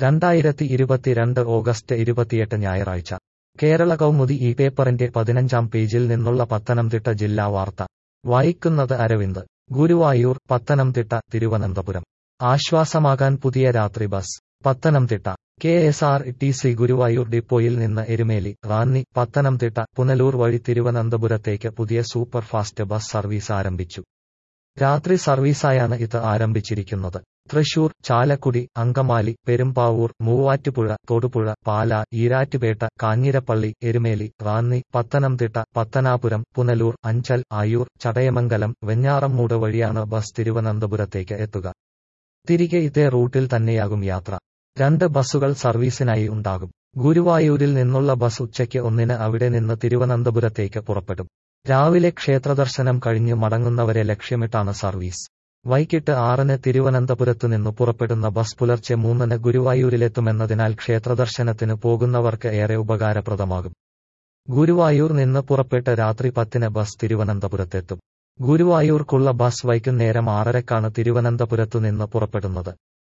രണ്ടായിരത്തി ഇരുപത്തിരണ്ട് ഓഗസ്റ്റ് ഇരുപത്തിയെട്ട് ഞായറാഴ്ച കേരള കൗമുദി ഈ പേപ്പറിന്റെ പതിനഞ്ചാം പേജിൽ നിന്നുള്ള പത്തനംതിട്ട ജില്ലാ വാർത്ത വായിക്കുന്നത് അരവിന്ദ് ഗുരുവായൂർ പത്തനംതിട്ട തിരുവനന്തപുരം ആശ്വാസമാകാൻ പുതിയ രാത്രി bus Pathanamthitta K S R T C Guruvayur ഡിപ്പോയിൽ നിന്ന് എരുമേലി റാന്നി പത്തനംതിട്ട പുനലൂർ വഴി തിരുവനന്തപുരത്തേക്ക് പുതിയ സൂപ്പർ ഫാസ്റ്റ് ബസ് സർവീസ് ആരംഭിച്ചു രാത്രി സർവീസായാണ് ഇത് ആരംഭിച്ചിരിക്കുന്നത് തൃശൂർ ചാലക്കുടി അങ്കമാലി പെരുമ്പാവൂർ മൂവാറ്റുപുഴ തൊടുപുഴ പാല ഈരാറ്റുപേട്ട കാഞ്ഞിരപ്പള്ളി എരുമേലി റാന്നി പത്തനംതിട്ട പത്തനാപുരം പുനലൂർ അഞ്ചൽ ആയൂർ ചടയമംഗലം വെഞ്ഞാറമ്മൂട് വഴിയാണ് ബസ് തിരുവനന്തപുരത്തേക്ക് എത്തുക തിരികെ ഇതേ റൂട്ടിൽ തന്നെയാകും യാത്ര രണ്ട് ബസ്സുകൾ സർവീസിനായി ഉണ്ടാകും ഗുരുവായൂരിൽ നിന്നുള്ള ബസ് ഉച്ചയ്ക്ക് ഒന്നിന് അവിടെ നിന്ന് തിരുവനന്തപുരത്തേക്ക് പുറപ്പെടും രാവിലെ ക്ഷേത്രദർശനം കഴിഞ്ഞ് മടങ്ങുന്നവരെ ലക്ഷ്യമിട്ടാണ് സർവീസ് വൈകിട്ട് ആറിന് തിരുവനന്തപുരത്തു നിന്ന് പുറപ്പെടുന്ന ബസ് പുലർച്ചെ മൂന്നിന് ഗുരുവായൂരിലെത്തുമെന്നതിനാൽ ക്ഷേത്രദർശനത്തിന് പോകുന്നവർക്ക് ഏറെ ഉപകാരപ്രദമാകും ഗുരുവായൂർ നിന്ന് പുറപ്പെട്ട് രാത്രി പത്തിന് ബസ് തിരുവനന്തപുരത്തെത്തും ഗുരുവായൂർക്കുള്ള ബസ് വൈകുന്നേരം ആറരക്കാണ് തിരുവനന്തപുരത്തു നിന്ന് പുറപ്പെടുന്നത്